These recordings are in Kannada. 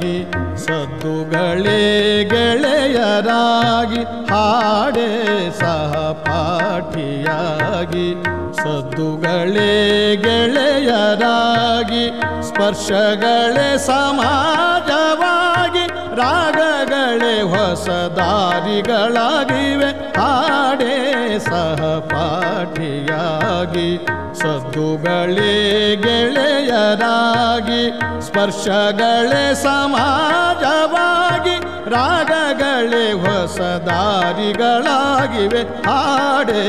ಸಹಪಾಠಿಯಾಗಿ ಸದ್ದುಗಳೇ ಗೆಳೆಯರಾಗಿ ಹಾಡೇ ಸಹಪಾಠಿಯಾಗಿ ಸದ್ದುಗಳೇ ಗೆಳೆಯರಾಗಿ ಸ್ಪರ್ಶಗಳೇ ಸಮಾಜವಾಗಿ ರಾಗಗಳೇ ಹೊಸ ದಾರಿಗಳಾಗಿವೆ ಹಾಡೇ ಸಹಪಾಠಿಯಾಗಿ ಸದ್ದುಗಳೇ ಗೆಳೆಯರಾಗಿ ಸ್ಪರ್ಶಗಳೇ ಸಮಾಜವಾಗಿ ರಾಗಗಳೇ ಹೊಸ ದಾರಿಗಳಾಗಿವೆ ಹಾಡೇ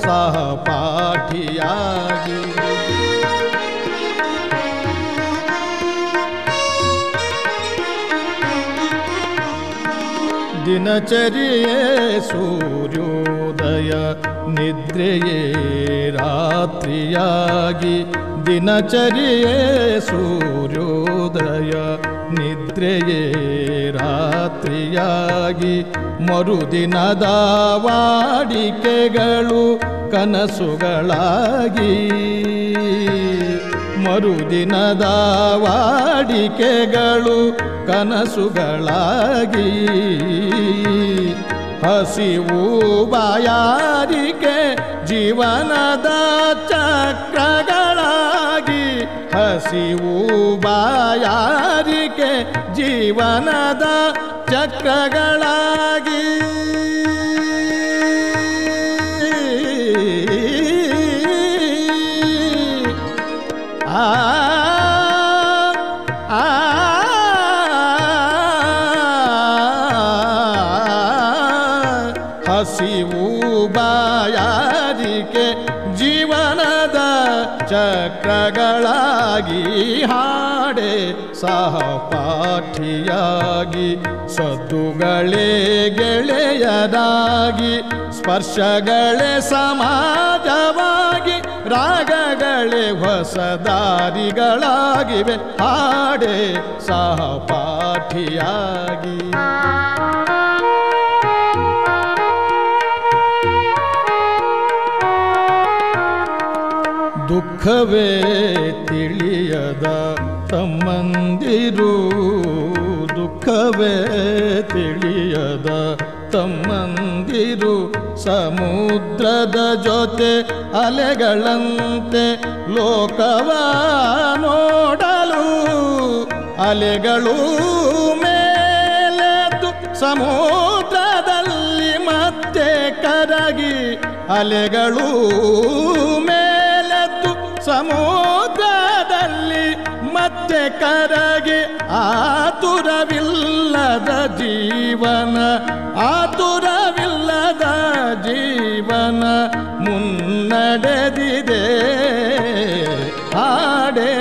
ಸಹಪಾಠಿಯಾಗಿ ದಿನಚರಿಯೇ ಸೂರ್ಯೋದಯ ನಿದ್ರೆಯೇ ರಾತ್ರಿಯಾಗಿ ದಿನಚರಿಯೇ ಸೂರ್ಯೋದಯ ನಿದ್ರೆಯೇ ರಾತ್ರಿಯಾಗಿ ಮರುದಿನದ ವಾಡಿಕೆಗಳು ಕನಸುಗಳಾಗಿ ಮರುದಿನದ ವಾಡಿಕೆಗಳು ಕನಸುಗಳಾಗಿ ಹಸಿವು ಬಾಯಾರಿಕೆ ಜೀವನದ ಚಕ್ರಗಳಾಗಿ ಹಸಿವು ಬಾಯಾರಿಕೆ ಜೀವನದ ಚಕ್ರಗಳಾಗಿ ಆ ಆ ಹಸಿವು ಬಾಯಾರಿಕೆ ಜೀವನದ ಚಕ್ರಗಳಾಗಿ ಹಾಡೆ ಸಹಪಾಠಿಯಾಗಿ ಸದ್ದುಗಳೇ ಗೆಳೆಯರಾಗಿ ಸ್ಪರ್ಶಗಳೇ ಸಮಾಜವಾಗಿ ರಾಗಗಳೇ ಹೊಸ ದಾರಿಗಳಾಗಿವೆ ಹಾಡೆ ಸಹಪಾಠಿಯಾಗಿ ದುಃಖವೇ ತಿಳಿಯದ ತಮ್ಮಂದಿರು ದುಃಖವೇ ತಿಳಿಯದ ತಮ್ಮಂದಿರು ಸಮುದ್ರದ ಜೊತೆ ಅಲೆಗಳಂತೆ ಲೋಕವ ನೋಡಲು ಅಲೆಗಳು ಮೇಲೆದ್ದು ಸಮುದ್ರದಲ್ಲಿ ಮತ್ತೆ ಕರಗಿ ಅಲೆಗಳು ಮೇಲೆದ್ದು ಸಮುದ್ರದಲ್ಲಿ ಮತ್ತೆ ಕರಗಿ ಆತುರವಿಲ್ಲದ ಜೀವನ ಆತುರವಿಲ್ಲದ ಜೀವನ ಮುನ್ನಡೆದಿದೆ ಹಾಡೇ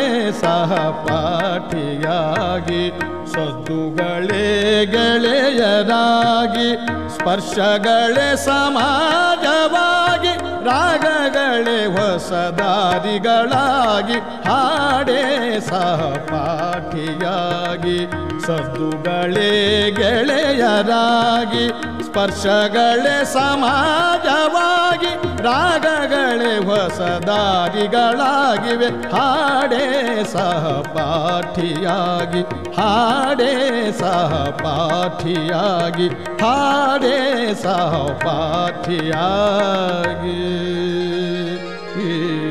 ಸಹಪಾಠಿಯಾಗಿ ಸದ್ದುಗಳೇ ಗೆಳೆಯರಾಗಿ ಸ್ಪರ್ಶಗಳೇ ಸಮಾಜವಾಗಿ ರಾಗಗಳೇ ಹೊಸ ದಾರಿಗಳಾಗಿ ಹಾಡೇ ಸಹಪಾಠಿಯಾಗಿ ಸದ್ದುಗಳೇ ಗೆಳೆಯರಾಗಿ ಸ್ಪರ್ಶಗಳೇ ಸಮಾಜವಾಗಿ ರಾಗಗಳೇ ಹೊಸ ದಾರಿಗಳಾಗಿವೆ ಹಾಡೇ ಸಹಪಾಠಿಯಾಗಿ ಹಾಡೇ ಸಹಪಾಠಿಯಾಗಿ ಹಾಡೇ ಸಹಪಾಠಿಯಾಗಿ